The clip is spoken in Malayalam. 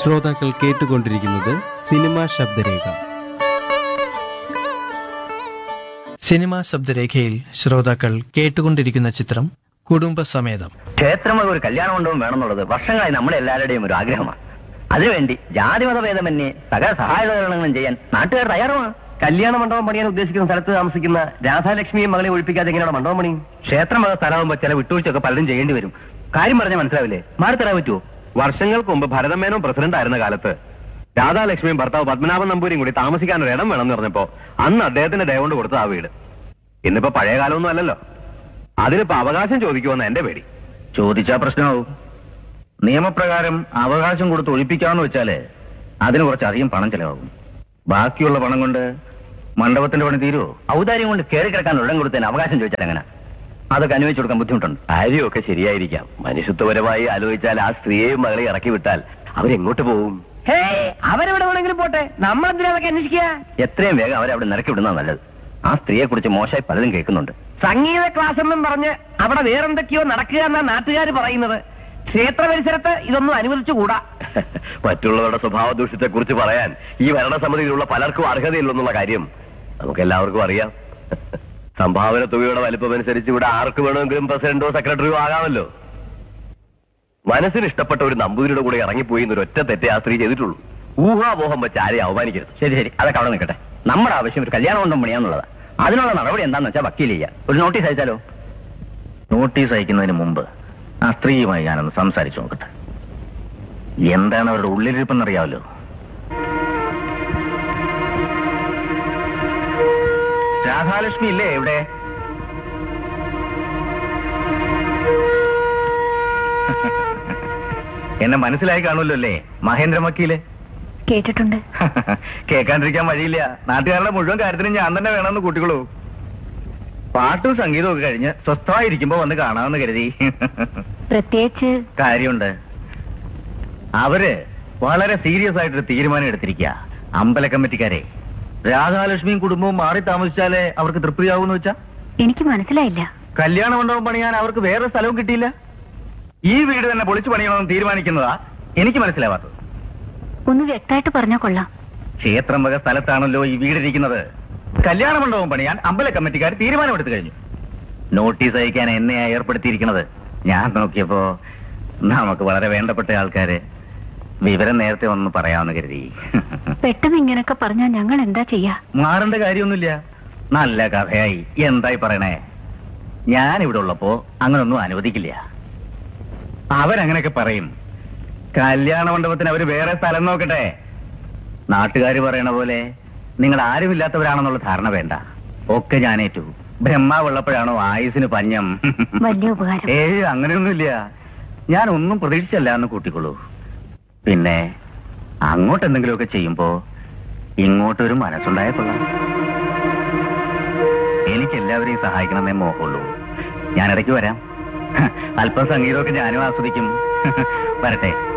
ശ്രോതാക്കൾ കേട്ടുകൊണ്ടിരിക്കുന്നത് സിനിമാ ശബ്ദരേഖ സിനിമാ ശബ്ദരേഖയിൽ ശ്രോതാക്കൾ കേട്ടുകൊണ്ടിരിക്കുന്ന ചിത്രം കുടുംബസമേതം ക്ഷേത്രം ഒരു കല്യാണ മണ്ഡപം വേണമെന്നുള്ളത് വർഷങ്ങളായി നമ്മുടെ എല്ലാവരുടെയും ഒരു ആഗ്രഹമാണ് അതിനുവേണ്ടി ജാതിമത ഭേദമന്യേ സകല സഹായകരണങ്ങളും ചെയ്യാൻ നാട്ടുകാർ തയ്യാറുമാണ് കല്യാണ മണ്ഡപം പണിയാൻ ഉദ്ദേശിക്കുന്ന സ്ഥലത്ത് താമസിക്കുന്ന രാധാലക്ഷ്മിയും മകളെ ഒഴിപ്പിക്കാതെ എങ്ങനെയാണ് മണ്ഡപം പണിയും ക്ഷേത്രം മത സ്ഥലമാകുമ്പോൾ ചില വിട്ടുവീഴ്ചയൊക്കെ പലരും ചെയ്യേണ്ടി വരും കാര്യം പറഞ്ഞാൽ മനസ്സിലാവില്ലേ മാറി തരാൻ പറ്റുമോ വർഷങ്ങൾക്ക് മുമ്പ് ഭരതമേനോൻ പ്രസിഡന്റ് ആയിരുന്ന കാലത്ത് രാധാലക്ഷ്മിയും ഭർത്താവ് പത്മനാഭൻ നമ്പൂരിയും കൂടി താമസിക്കാൻ ഒരു ഇടം വേണമെന്ന് പറഞ്ഞപ്പോ അന്ന് അദ്ദേഹത്തിന്റെ ദയ കൊണ്ട് കൊടുത്ത ആ വീട് ഇന്നിപ്പോ പഴയ കാലമൊന്നും അല്ലല്ലോ അതിനിപ്പോ അവകാശം ചോദിക്കുമെന്ന് എന്റെ പേടി ചോദിച്ചാ പ്രശ്നമാവും നിയമപ്രകാരം അവകാശം കൊടുത്ത് ഒഴിപ്പിക്കാമെന്ന് വെച്ചാല് അതിന് കുറച്ചധികം പണം ചെലവാകും ബാക്കിയുള്ള പണം കൊണ്ട് മണ്ഡപത്തിന്റെ പണി തീരുവോ ഔദാര്യം കൊണ്ട് കയറി കിടക്കാൻ ഇടം കൊടുത്തതിന് അവകാശം ചോദിച്ചാൽ എങ്ങനെ അതൊക്കെ അനുവദിച്ചു കൊടുക്കാൻ ബുദ്ധിമുട്ടുണ്ട് കാര്യമൊക്കെ ശരിയായിരിക്കാം മനുഷ്യത്വപരമായി ആലോചിച്ചാൽ ആ സ്ത്രീയെയും മകളെ ഇറക്കി വിട്ടാൽ അവരെങ്ങോട്ട് പോകും അവരെവിടെ വേണമെങ്കിലും പോട്ടെ നമ്മളെന്തിനാ അതൊക്കെ അന്വേഷിക്കുക എത്രയും വേഗം അവരെ അവിടെ നിറക്കി വിടുന്ന നല്ലത് ആ സ്ത്രീയെ കുറിച്ച് മോശമായി പലതും കേൾക്കുന്നുണ്ട് സംഗീത ക്ലാസ് എന്നും പറഞ്ഞ് അവിടെ വേറെന്തൊക്കെയോ നടക്കുക എന്നാ നാട്ടുകാർ പറയുന്നത് ക്ഷേത്ര പരിസരത്ത് ഇതൊന്നും അനുവദിച്ചുകൂടാ മറ്റുള്ളവരുടെ സ്വഭാവ ദൂഷ്യത്തെ കുറിച്ച് പറയാൻ ഈ ഭരണസമിതിയിലുള്ള പലർക്കും അർഹതയില്ലെന്നുള്ള കാര്യം നമുക്ക് എല്ലാവർക്കും അറിയാം സംഭാവന തുകയുടെ വലിപ്പമനുസരിച്ച് ഇവിടെ ആർക്ക് വേണമെങ്കിലും പ്രസിഡന്റോ സെക്രട്ടറിയോ ആകാമല്ലോ മനസ്സിന് ഇഷ്ടപ്പെട്ട ഒരു നമ്പൂതിരിയുടെ കൂടെ ഇറങ്ങിപ്പോയി എന്നൊരു ഒറ്റ തെറ്റേ ആ സ്ത്രീ ചെയ്തിട്ടുള്ളൂ ഊഹാപോഹം വെച്ച് ആരെയും അവമാനിക്കരുത് ശരി ശരി അതൊക്കെ അവിടെ നിൽക്കട്ടെ നമ്മുടെ ആവശ്യം ഒരു കല്യാണം കൊണ്ടും പണിയാന്നുള്ളതാ അതിനുള്ള നടപടി എന്താന്ന് വെച്ചാൽ വക്കീൽ ചെയ്യാം ഒരു നോട്ടീസ് അയച്ചാലോ നോട്ടീസ് അയക്കുന്നതിന് മുമ്പ് ആ സ്ത്രീയുമായി ഞാനൊന്ന് സംസാരിച്ചു നോക്കട്ടെ എന്താണ് അവരുടെ ഉള്ളിലിരിപ്പെന്നറിയാമല്ലോ രാധാലക്ഷ്മി ഇല്ലേ ഇവിടെ എന്നെ മനസ്സിലായി കാണുമല്ലോ അല്ലേ മഹേന്ദ്ര വക്കീല് കേട്ടിട്ടുണ്ട് കേൾക്കാണ്ടിരിക്കാൻ വഴിയില്ല നാട്ടുകാരുടെ മുഴുവൻ കാര്യത്തിനും ഞാൻ തന്നെ വേണമെന്ന് കൂട്ടിക്കോളൂ പാട്ടും സംഗീതവും ഒക്കെ കഴിഞ്ഞ് സ്വസ്ഥമായിരിക്കുമ്പോ വന്ന് കാണാമെന്ന് കരുതി പ്രത്യേകിച്ച് കാര്യമുണ്ട് അവര് വളരെ സീരിയസ് ആയിട്ടൊരു തീരുമാനം എടുത്തിരിക്കുക അമ്പല കമ്മിറ്റിക്കാരെ രാധാലക്ഷ്മിയും കുടുംബവും മാറി താമസിച്ചാലേ അവർക്ക് തൃപ്തിയാവൂന്ന് വെച്ചാ എനിക്ക് മനസ്സിലായില്ല കല്യാണ മണ്ഡപം പണിയാൻ അവർക്ക് വേറെ സ്ഥലവും കിട്ടിയില്ല ഈ വീട് തന്നെ പൊളിച്ചു പണിയണമെന്ന് തീരുമാനിക്കുന്നതാ എനിക്ക് മനസ്സിലാവാത്തത് ഒന്ന് വ്യക്തമായിട്ട് പറഞ്ഞാ കൊള്ളാം ക്ഷേത്രം വക സ്ഥലത്താണല്ലോ ഈ വീടിരിക്കുന്നത് കല്യാണ മണ്ഡപം പണിയാൻ അമ്പല കമ്മിറ്റിക്കാർ തീരുമാനമെടുത്തു കഴിഞ്ഞു നോട്ടീസ് അയക്കാൻ എന്നെയാ ഏർപ്പെടുത്തിയിരിക്കുന്നത് ഞാൻ നോക്കിയപ്പോ നമുക്ക് വളരെ വേണ്ടപ്പെട്ട ആൾക്കാര് വിവരം നേരത്തെ ഒന്ന് പറയാമെന്ന് കരുതി പെട്ടെന്ന് ഇങ്ങനൊക്കെ പറഞ്ഞാ ഞങ്ങൾ എന്താ ചെയ്യാ മാറേണ്ട കാര്യമൊന്നുമില്ല നല്ല കഥയായി എന്തായി പറയണേ ഞാൻ ഇവിടെ ഉള്ളപ്പോ അങ്ങനൊന്നും അനുവദിക്കില്ല അവരങ്ങനെയൊക്കെ പറയും കല്യാണ മണ്ഡപത്തിന് അവര് വേറെ സ്ഥലം നോക്കട്ടെ നാട്ടുകാർ പറയണ പോലെ നിങ്ങൾ ആരുമില്ലാത്തവരാണെന്നുള്ള ധാരണ വേണ്ട ഒക്കെ ഞാനേറ്റു ബ്രഹ്മാവുള്ളപ്പോഴാണോ ആയുസിന് പഞ്ഞം വലിയ ഉപകാരം ഏയ് അങ്ങനെയൊന്നുമില്ല ഞാൻ ഒന്നും പ്രതീക്ഷിച്ചല്ല എന്ന് കൂട്ടിക്കൊള്ളൂ പിന്നെ അങ്ങോട്ട് എന്തെങ്കിലുമൊക്കെ ചെയ്യുമ്പോ ഇങ്ങോട്ടൊരു മനസ്സുണ്ടായ കൊള്ളാം എനിക്ക് എല്ലാവരെയും സഹായിക്കണമെന്നേ മോഹമുള്ളൂ ഞാൻ ഇടയ്ക്ക് വരാം അല്പം സംഗീതമൊക്കെ ഞാനും ആസ്വദിക്കും വരട്ടെ